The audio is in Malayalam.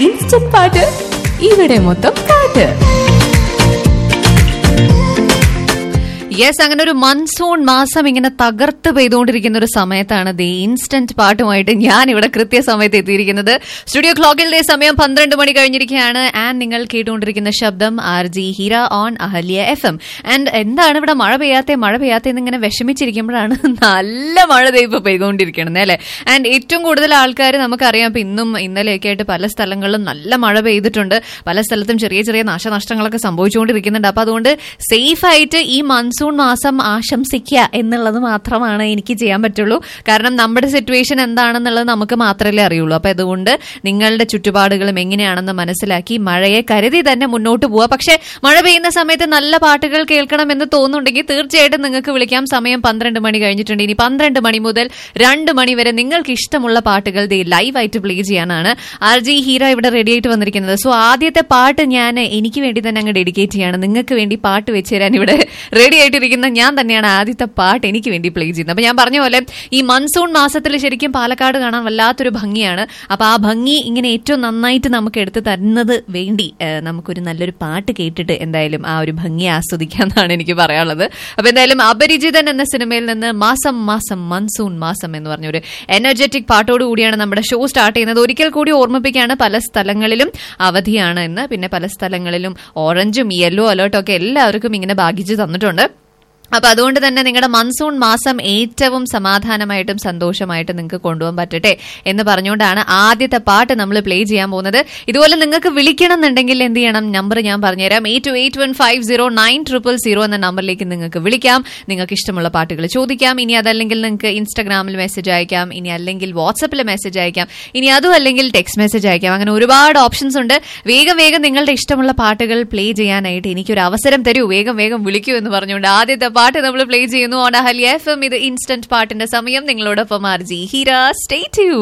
ഇൻസ്റ്റന്റ് പാട്ട് ഇവിടെ മൊത്തം പാട്ട് യെസ് അങ്ങനെ ഒരു മൺസൂൺ മാസം ഇങ്ങനെ തകർത്ത് പെയ്തുകൊണ്ടിരിക്കുന്ന ഒരു സമയത്താണ് ദി ഇൻസ്റ്റന്റ് പാട്ടുമായിട്ട് ഞാൻ ഇവിടെ കൃത്യസമയത്ത് എത്തിയിരിക്കുന്നത് സ്റ്റുഡിയോ ക്ലോക്കിൽ ദേ സമയം പന്ത്രണ്ട് മണി കഴിഞ്ഞിരിക്കുകയാണ് ആൻഡ് നിങ്ങൾ കേട്ടുകൊണ്ടിരിക്കുന്ന ശബ്ദം R G Heera on Ahalya F M and എന്താണ് ഇവിടെ മഴ പെയ്യാത്തെ മഴ പെയ്യാത്ത എന്നിങ്ങനെ വിഷമിച്ചിരിക്കുമ്പോഴാണ് നല്ല മഴ ദേ ഇപ്പൊ പെയ്തുകൊണ്ടിരിക്കുന്നത് അല്ലെ ആൻഡ് ഏറ്റവും കൂടുതൽ ആൾക്കാർ നമുക്കറിയാം ഇപ്പൊ ഇന്നും ഇന്നലെയൊക്കെ ആയിട്ട് പല സ്ഥലങ്ങളിലും നല്ല മഴ പെയ്തിട്ടുണ്ട് പല സ്ഥലത്തും ചെറിയ ചെറിയ നാശനഷ്ടങ്ങളൊക്കെ സംഭവിച്ചുകൊണ്ടിരിക്കുന്നുണ്ട് അപ്പൊ അതുകൊണ്ട് സേഫ് ആയിട്ട് ഈ മൺസൂൺ മാസം ആശംസിക്കുക എന്നുള്ളത് മാത്രമാണ് എനിക്ക് ചെയ്യാൻ പറ്റുള്ളൂ കാരണം നമ്മുടെ സിറ്റുവേഷൻ എന്താണെന്നുള്ളത് നമുക്ക് മാത്രമേ അറിയുള്ളൂ അപ്പൊ അതുകൊണ്ട് നിങ്ങളുടെ ചുറ്റുപാടുകളും എങ്ങനെയാണെന്ന് മനസ്സിലാക്കി മഴയെ കരുതി തന്നെ മുന്നോട്ട് പോവുക പക്ഷെ മഴ പെയ്യുന്ന സമയത്ത് നല്ല പാട്ടുകൾ കേൾക്കണം എന്ന് തോന്നുന്നുണ്ടെങ്കിൽ തീർച്ചയായിട്ടും നിങ്ങൾക്ക് വിളിക്കാം സമയം പന്ത്രണ്ട് മണി കഴിഞ്ഞിട്ടുണ്ട് ഇനി പന്ത്രണ്ട് മണി മുതൽ രണ്ട് മണി വരെ നിങ്ങൾക്ക് ഇഷ്ടമുള്ള പാട്ടുകൾ ദേ ലൈവായിട്ട് പ്ലേ ചെയ്യാനാണ് ആർ ജി ഹീറ ഇവിടെ റെഡി ആയിട്ട് വന്നിരിക്കുന്നത് സോ ആദ്യത്തെ പാട്ട് ഞാൻ എനിക്ക് വേണ്ടി തന്നെ അങ്ങ് ഡെഡിക്കേറ്റ് ചെയ്യാണ് നിങ്ങൾക്ക് വേണ്ടി പാട്ട് വെച്ച് തരാൻ ഇവിടെ റെഡി ആയിട്ടിരിക്കുന്ന ഞാൻ തന്നെയാണ് ആദ്യത്തെ പാട്ട് എനിക്ക് വേണ്ടി പ്ലേ ചെയ്യുന്നത് അപ്പൊ ഞാൻ പറഞ്ഞ പോലെ ഈ മൺസൂൺ മാസത്തിൽ ശരിക്കും പാലക്കാട് കാണാൻ വല്ലാത്തൊരു ഭംഗിയാണ് അപ്പൊ ആ ഭംഗി ഇങ്ങനെ ഏറ്റവും നന്നായിട്ട് നമുക്ക് എടുത്തു തരുന്നത് വേണ്ടി ഏഹ്, നമുക്കൊരു നല്ലൊരു പാട്ട് കേട്ടിട്ട് എന്തായാലും ആ ഒരു ഭംഗി ആസ്വദിക്കാന്നാണ് എനിക്ക് പറയാനുള്ളത് അപ്പൊ എന്തായാലും അപരിചിതൻ എന്ന സിനിമയിൽ നിന്ന് മാസം മാസം മൺസൂൺ മാസം എന്ന് പറഞ്ഞൊരു എനർജറ്റിക് പാട്ടോട് കൂടിയാണ് നമ്മുടെ ഷോ സ്റ്റാർട്ട് ചെയ്യുന്നത് ഒരിക്കൽ കൂടി ഓർമ്മിപ്പിക്കുകയാണ് പല സ്ഥലങ്ങളിലും അവധിയാണ് എന്ന് പിന്നെ പല സ്ഥലങ്ങളിലും ഓറഞ്ചും യെല്ലോ അലേർട്ടും ഒക്കെ എല്ലാവർക്കും ഇങ്ങനെ ഭാഗിച്ചു തന്നിട്ടുണ്ട് അപ്പൊ അതുകൊണ്ട് തന്നെ നിങ്ങളുടെ മൺസൂൺ മാസം ഏറ്റവും സമാധാനമായിട്ടും സന്തോഷമായിട്ടും നിങ്ങൾക്ക് കൊണ്ടുപോകാൻ പറ്റട്ടെ എന്ന് പറഞ്ഞുകൊണ്ടാണ് ആദ്യത്തെ പാട്ട് നമ്മൾ പ്ലേ ചെയ്യാൻ പോകുന്നത് ഇതുപോലെ നിങ്ങൾക്ക് വിളിക്കണം എന്നുണ്ടെങ്കിൽ എന്ത് ചെയ്യണം നമ്പർ ഞാൻ പറഞ്ഞുതരാം eight two eight one five zero nine triple zero എന്ന നമ്പറിലേക്ക് നിങ്ങൾക്ക് വിളിക്കാം നിങ്ങൾക്ക് ഇഷ്ടമുള്ള പാട്ടുകൾ ചോദിക്കാം ഇനി അതല്ലെങ്കിൽ നിങ്ങൾക്ക് ഇൻസ്റ്റാഗ്രാമിൽ മെസ്സേജ് അയക്കാം ഇനി അല്ലെങ്കിൽ വാട്സപ്പിൽ മെസ്സേജ് അയക്കാം ഇനി അതും അല്ലെങ്കിൽ ടെക്സ്റ്റ് മെസ്സേജ് അയക്കാം അങ്ങനെ ഒരുപാട് ഓപ്ഷൻസ് ഉണ്ട് വേഗം വേഗം നിങ്ങളുടെ ഇഷ്ടമുള്ള പാട്ടുകൾ പ്ലേ ചെയ്യാനായിട്ട് എനിക്കൊരു അവസരം തരൂ വേഗം വേഗം വിളിക്കൂ എന്ന് പറഞ്ഞുകൊണ്ട് ആദ്യത്തെ പാട്ട് നമ്മൾ പ്ലേ ചെയ്യുന്നു ഓൺ അഹല്യ എഫ് എം ഇത് ഇൻസ്റ്റന്റ് പാട്ടിന്റെ സമയം നിങ്ങളോടൊപ്പം ആർജി ഹീര സ്റ്റേ ട്യൂൺ